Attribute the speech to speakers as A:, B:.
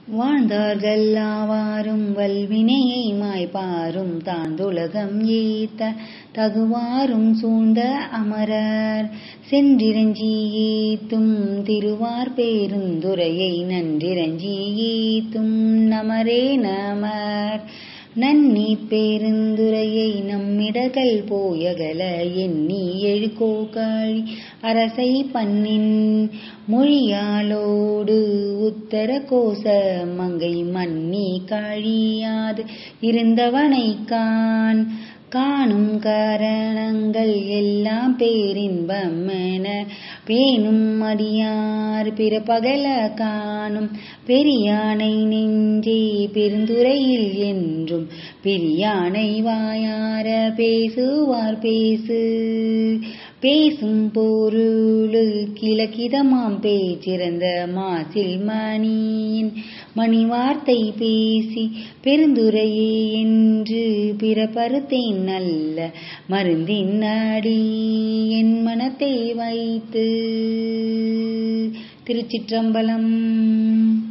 A: வாழ்ந்தார்கள் ஆவாரும் வல்வினையை மாய்ப்பாரும் தாழ்ந்துலகம் ஏத்த தகுவாரும் சூழ்ந்த அமரர் சென்றிரஞ்சி ஏத்தும் திருவார் பேருந்துரையை நன்றிரஞ்சி ஏத்தும் நமரே நமர் நன்னி பேருந்துரையை நம்மிடர்கள் போயகல எண்ணி எழுகோகழி அரசை பண்ணின் மொழியாளோடு உத்தர கோச மங்கை மன்னி கழியாது இருந்தவனை கான் காணும் காரணங்கள் எல்லாம் பேரின்பமென பேணும் அடியார் பிறப்பகல காணும் பெரியானை நெஞ்சே பெருந்துரையில் என்றும் பிரியானை வாயார பேசுவார் பேசு பேசும் பொருளு கிழக்கிதமாம் பேச்சிறந்த மாசில் மணியின் மணி வார்த்தை பேசி பெருந்துரையே என்று பிறப்பறுத்தேன் நல்ல மருந்தின் அடி என் மனத்தை வைத்து திருச்சிற்றம்பலம்